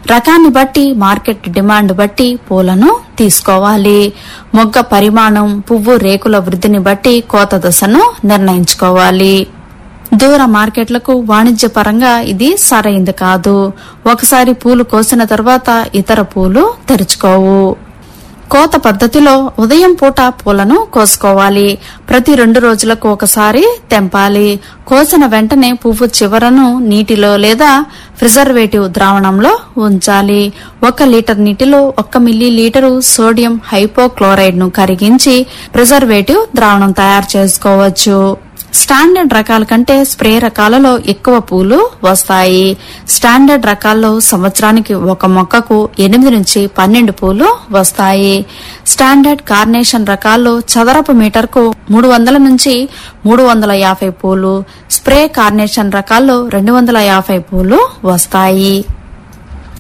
రకాన్ని బట్టి market demand బట్టి పూలను తీసుకోవాలి మొగ్గ పరిమాణం పువ్వు రేకుల వృద్ధిని బట్టి కోత దశను నిర్ణయించుకోవాలి దూర మార్కెట్లకు వాణిజ్యపరంగా ఇది సరైంది కాదు ఒకసారి పూలు కోసిన తర్వాత ఇతర పూలు తెరుచుకోవు కోత పద్ధతిలో ఉదయం పూట పూలను కోసుకోవాలి ప్రతి రెండు రోజులకు ఒకసారి తెంపాలి కోసిన వెంటనే పువ్వు చివరను నీటిలో లేదా ప్రిజర్వేటివ్ ద్రావణంలో ఉంచాలి ఒక లీటర్ నీటిలో ఒక్క మిల్లీ లీటరు సోడియం హైపోక్లోరైడ్ ను కరిగించి ప్రిజర్వేటివ్ ద్రావణం తయారు చేసుకోవచ్చు స్టాండర్డ్ రకాల కంటే స్ప్రే రకాలలో ఎక్కువ పూలు వస్తాయి స్టాండర్డ్ రకాల్లో సంవత్సరానికి ఒక మొక్కకు ఎనిమిది నుంచి పన్నెండు పూలు వస్తాయి స్టాండర్డ్ కార్నేషన్ రకాల్లో చదరపు మీటర్కు మూడు వందల నుంచి మూడు వందల యాభై పూలు స్ప్రే కార్నేషన్ రకాల్లో రెండు వందల యాభై పూలు వస్తాయి